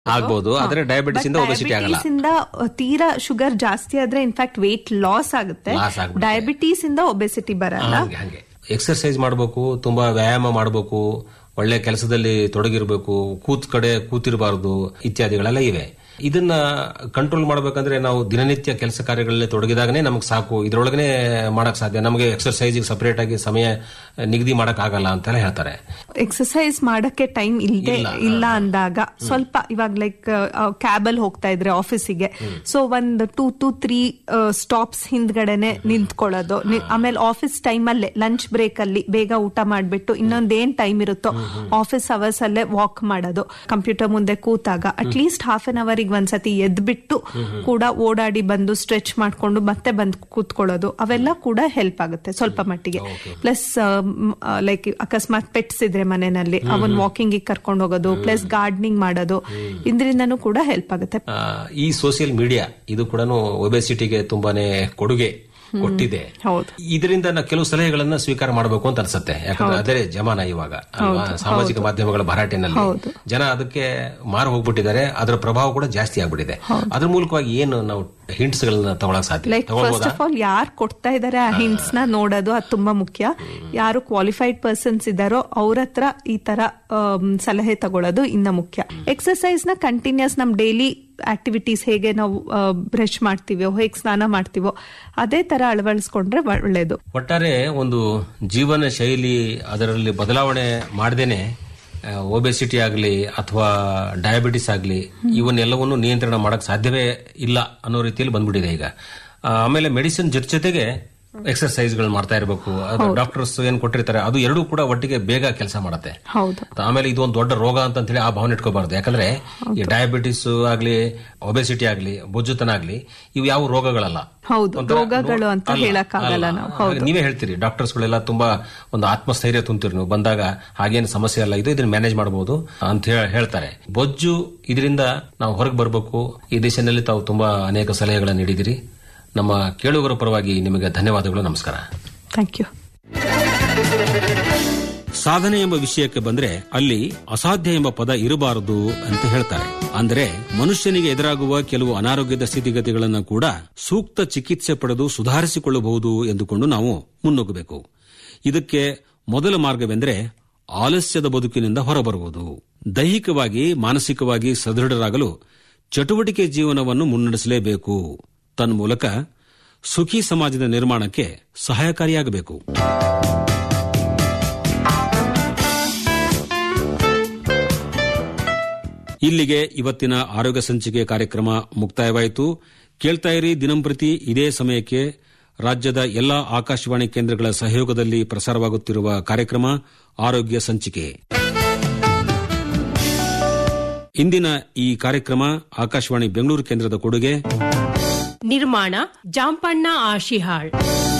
ಆಗ್ಬೋದು ಆದ್ರೆ ಡಯಾಬಿಟಿಸ್ ಇಂದ ಒಬೆಸಿಟಿ ಆಗಲ್ಲ ಡಯಾಬಿಟೀಸ್ ಇಂದ ತೀರಾ ಶುಗರ್ ಜಾಸ್ತಿ ಆದ್ರೆ ಇನ್ಫ್ಯಾಕ್ಟ್ ವೇಟ್ ಲಾಸ್ ಆಗುತ್ತೆ Loss ಆಗ್ಬಿಡುತ್ತೆ. ಡಯಾಬಿಟೀಸ್ ಇಂದ ಒಬೆಸಿಟಿ ಬರಲ್ಲ ಹಂಗೆ ಹಂಗೆ ಎಕ್ಸರ್ಸೈಸ್ ಮಾಡಬೇಕು ತುಂಬಾ ವ್ಯಾಯಾಮ ಮಾಡಬೇಕು ಒಳ್ಳೆ ಕೆಲಸದಲ್ಲಿ ತೊಡಗಿರ್ಬೇಕು ಕೂತ್ ಕಡೆ ಕೂತಿರಬಾರದು ಇತ್ಯಾದಿಗಳೆಲ್ಲ ಇವೆ ಇದನ್ನ ಕಂಟ್ರೋಲ್ ಮಾಡ್ಬೇಕಂದ್ರೆ ನಾವು ದಿನನಿತ್ಯ ಕೆಲಸ ಕಾರ್ಯಗಳಲ್ಲಿ ತೊಡಗಿದಾಗನೇ ನಮಗೆ ಸಾಕು ಇದ್ರೊಳಗನೆ ಮಾಡಕ್ ಸಾಧ್ಯ ನಮಗೆ ಎಕ್ಸರ್ಸೈಸ್ ಸಪರೇಟ್ ಆಗಿ ಸಮಯ ನಿಗದಿ ಮಾಡಕ್ ಆಗಲ್ಲ ಅಂತೆಲ್ಲ ಹೇಳ್ತಾರೆ ಎಕ್ಸಸೈಸ್ ಮಾಡಕ್ಕೆ ಟೈಮ್ ಇಲ್ಲದೆ ಇಲ್ಲ ಅಂದಾಗ ಸ್ವಲ್ಪ ಇವಾಗ ಲೈಕ್ ಕ್ಯಾಬ್ ಅಲ್ಲಿ ಹೋಗ್ತಾ ಇದ್ರೆ ಆಫೀಸಿಗೆ ಸೊ ಒಂದ್ ಟೂ ಟು ತ್ರೀ ಸ್ಟಾಪ್ಸ್ ಹಿಂದ್ಗಡೆನೆ ನಿಂತ್ಕೊಳ್ಳೋದು ನಿ- ಆಮೇಲೆ ಆಫೀಸ್ ಟೈಮ್ ಅಲ್ಲೇ ಲಂಚ್ ಬ್ರೇಕ್ ಅಲ್ಲಿ ಬೇಗ ಊಟ ಮಾಡ್ಬಿಟ್ಟು ಇನ್ನೊಂದೇನ್ ಟೈಮ್ ಇರುತ್ತೋ ಆಫೀಸ್ ಅವರ್ಸ್ ಅಲ್ಲೇ ವಾಕ್ ಮಾಡೋದು ಕಂಪ್ಯೂಟರ್ ಮುಂದೆ ಕೂತಾಗ ಅಟ್ ಲೀಸ್ಟ್ ಹಾಫ್ ಅನ್ ಅವರಿಗೆ ಒಂದ್ಸತಿ ಎದ್ಬಿಟ್ಟು ಕೂಡ ಓಡಾಡಿ ಬಂದು ಸ್ಟ್ರೆಚ್ ಮಾಡ್ಕೊಂಡು ಮತ್ತೆ ಬಂದು ಕೂತ್ಕೊಳ್ಳೋದು ಅವೆಲ್ಲ ಕೂಡ ಹೆಲ್ಪ್ ಆಗುತ್ತೆ ಸ್ವಲ್ಪ ಮಟ್ಟಿಗೆ ಪ್ಲಸ್ ಲೈಕ್ ಅಕಸ್ಮಾತ್ ಪೆಟ್ಸ್ ಇದ್ರೆ ಮನೆಯಲ್ಲಿ ಅವನ್ ವಾಕಿಂಗ್ ಕರ್ಕೊಂಡು ಹೋಗೋದು ಪ್ಲಸ್ ಗಾರ್ಡನಿಂಗ್ ಮಾಡೋದು ಇದರಿಂದನೂ ಕೂಡ ಹೆಲ್ಪ್ ಆಗುತ್ತೆ ಆ, ಈ ಸೋಷಿಯಲ್ ಮೀಡಿಯಾ ಇದು ಕೂಡ ಒಬೆಸಿಟಿಗೆ ತುಂಬಾನೇ ಕೊಡುಗೆ ಕೊಟ್ಟಿದೆ ಹೌದು ಇದರಿಂದ ನಾವು ಕೆಲವು ಸಲಹೆಗಳನ್ನ ಸ್ವೀಕಾರ ಮಾಡಬೇಕು ಅಂತ ಅನ್ಸುತ್ತೆ ಯಾಕಂದ್ರೆ ಅದೇ ಜಮಾನ ಇವಾಗ ಅಲ್ವಾ? ಸಾಮಾಜಿಕ ಮಾಧ್ಯಮಗಳ ಭರಾಟೆನಲ್ಲಿ ಜನ ಅದಕ್ಕೆ ಮಾರು ಹೋಗ್ಬಿಟ್ಟಿದ್ದಾರೆ ಅದರ ಪ್ರಭಾವ ಕೂಡ ಜಾಸ್ತಿ ಆಗ್ಬಿಟ್ಟಿದೆ ಅದ್ರ ಮೂಲಕವಾಗಿ ಏನು ನಾವು ಹಿಂಟ್ಸ್ ಗಳನ್ನ ತಗೊಳಕ್ ಸಾಧ್ಯ ಲೈಕ್ ಫಸ್ಟ್ ತಗೊಳ್ಬೋದಾ ಆಫ್ ಆಲ್ ಯಾರು ಕೊಡ್ತಾ ಇದಾರೆ ಆ ಹಿಂಟ್ಸ್ ನ ನೋಡೋದು ಅದು ತುಂಬಾ ಮುಖ್ಯ ಯಾರು ಕ್ವಾಲಿಫೈಡ್ ಪರ್ಸನ್ಸ್ ಇದಾರೋ ಅವ್ರ ಹತ್ರ ಈ ತರ ಆಮ್, ಸಲಹೆ ತಗೊಳ್ಳೋದು ಇನ್ನ ಮುಖ್ಯ ಎಕ್ಸರ್ಸೈಸ್ ನ ಕಂಟಿನ್ಯೂಸ್ ನಮ್ ಡೈಲಿ ಆಕ್ಟಿವಿಟೀಸ್ ಹೇಗೆ ನಾವು ಬ್ರಷ್ ಮಾಡ್ತೀವೋ ಹೇಗೆ ಸ್ನಾನ ಮಾಡ್ತೀವೋ ಅದೇ ತರ ಅಳವಡಿಸ್ಕೊಂಡ್ರೆ ಒಳ್ಳೇದು ಒಟ್ಟಾರೆ ಒಂದು ಜೀವನ ಶೈಲಿ ಅದರಲ್ಲಿ ಬದಲಾವಣೆ ಮಾಡದೇನೆ ಒಬೆಸಿಟಿ ಆಗಲಿ ಅಥವಾ ಡಯಾಬಿಟಿಸ್ ಆಗಲಿ ಇವನ್ನೆಲ್ಲವನ್ನು ನಿಯಂತ್ರಣ ಮಾಡಕ್ ಸಾಧ್ಯವೇ ಇಲ್ಲ ಅನ್ನೋ ರೀತಿಯಲ್ಲಿ ಬಂದ್ಬಿಟ್ಟಿದೆ ಈಗ ಆ, ಆಮೇಲೆ ಮೆಡಿಸಿನ್ ಜೊತೆ ಜೊತೆಗೆ ಎಕ್ಸರ್ಸೈಸ್ ಗಳು ಮಾಡ್ತಾ ಇರಬೇಕು ಡಾಕ್ಟರ್ಸ್ ಏನ್ ಕೊಟ್ಟಿರ್ತಾರೆ ಅದು ಎರಡೂ ಕೂಡ ಒಟ್ಟಿಗೆ ಬೇಗ ಕೆಲಸ ಮಾಡುತ್ತೆ ಹೌದು ಆಮೇಲೆ ಇದು ಒಂದು ದೊಡ್ಡ ರೋಗ ಅಂತ ಹೇಳಿ ಆ ಭಾವನೆ ಇಟ್ಕೋಬಾರ್ದು ಯಾಕಂದ್ರೆ ಈ ಡಯಾಬಿಟಿಸ್ ಆಗ್ಲಿ ಒಬೆಸಿಟಿ ಆಗ್ಲಿ ಬೊಜ್ಜುತನ ಆಗ್ಲಿ ಇವು ಯಾವ ರೋಗಗಳಲ್ಲ ಹೌದು ಒಂಥರ ರೋಗಗಳು ನೋ- ಅಂತ ಅಲ್ಲ, ಹೇಳಕ್ಕಾಗಲ್ಲ ಅಲ್ಲ. ನಾವು ಹಾಗೆ ನೀವೇ ಹೇಳ್ತೀರಿ ಡಾಕ್ಟರ್ಸ್ ಗಳೆಲ್ಲ ತುಂಬಾ ಒಂದು ಆತ್ಮಸ್ಥೈರ್ಯ ತುಂಬ್ತೀರಿ ನೀವು ಬಂದಾಗ ಹಾಗೇನು ಸಮಸ್ಯೆ ಅಲ್ಲ ಇದು ಇದನ್ನ ಮ್ಯಾನೇಜ್ ಮಾಡಬಹುದು ಅಂತ ಹೇಳ- ಹೇಳ್ತಾರೆ ಬೊಜ್ಜು ಇದರಿಂದ ನಾವು ಹೊರಗೆ ಬರಬೇಕು ಈ ದಿಶೆಯಲ್ಲಿ ತಾವು ತುಂಬಾ ಅನೇಕ ಸಲಹೆಗಳನ್ನು ನೀಡಿದಿರಿ ನಮ್ಮ ಕೇಳುಗರ ಪರವಾಗಿ ನಿಮಗೆ ಧನ್ಯವಾದಗಳು ನಮಸ್ಕಾರ ಥ್ಯಾಂಕ್ ಯು ಸಾಧನೆ ಎಂಬ ವಿಷಯಕ್ಕೆ ಬಂದ್ರೆ ಅಲ್ಲಿ ಅಸಾಧ್ಯ ಎಂಬ ಪದ ಇರಬಾರದು ಅಂತ ಹೇಳ್ತಾರೆ ಅಂದ್ರೆ ಮನುಷ್ಯನಿಗೆ ಎದುರಾಗುವ ಕೆಲವು ಅನಾರೋಗ್ಯದ ಸ್ಥಿತಿಗತಿಗಳನ್ನು ಕೂಡ ಸೂಕ್ತ ಚಿಕಿತ್ಸೆ ಪಡೆದು ಸುಧಾರಿಸಿಕೊಳ್ಳಬಹುದು ಎಂದುಕೊಂಡು ನಾವು ಮುನ್ನುಗ್ಗಬೇಕು ಇದಕ್ಕೆ ಮೊದಲ ಮಾರ್ಗವೆಂದರೆ ಆಲಸ್ಯದ ಬದುಕಿನಿಂದ ಹೊರಬರುವುದು ದೈಹಿಕವಾಗಿ ಮಾನಸಿಕವಾಗಿ ಸದೃಢರಾಗಲು ಚಟುವಟಿಕೆ ಜೀವನವನ್ನು ಮುನ್ನಡೆಸಲೇಬೇಕು ತನ್ಮೂಲಕ ಸುಖಿ ಸಮಾಜದ ನಿರ್ಮಾಣಕ್ಕೆ ಸಹಾಯಕಾರಿಯಾಗಬೇಕು ಇಲ್ಲಿಗೆ ಇವತ್ತಿನ ಆರೋಗ್ಯ ಸಂಚಿಕೆ ಕಾರ್ಯಕ್ರಮ ಮುಕ್ತಾಯವಾಯಿತು ಕೇಳ್ತಾ ಇರಿ ದಿನಂಪ್ರತಿ ಇದೇ ಸಮಯಕ್ಕೆ ರಾಜ್ಯದ ಎಲ್ಲಾ ಆಕಾಶವಾಣಿ ಕೇಂದ್ರಗಳ ಸಹಯೋಗದಲ್ಲಿ ಪ್ರಸಾರವಾಗುತ್ತಿರುವ ಕಾರ್ಯಕ್ರಮ ಆರೋಗ್ಯ ಸಂಚಿಕೆ ಇಂದಿನ ಈ ಕಾರ್ಯಕ್ರಮ ಆಕಾಶವಾಣಿ ಬೆಂಗಳೂರು ಕೇಂದ್ರದ ಕೊಡುಗೆ ನಿರ್ಮಾಣ ಜಾಂಪಣ್ಣ ಆಶಿಹಾಳ್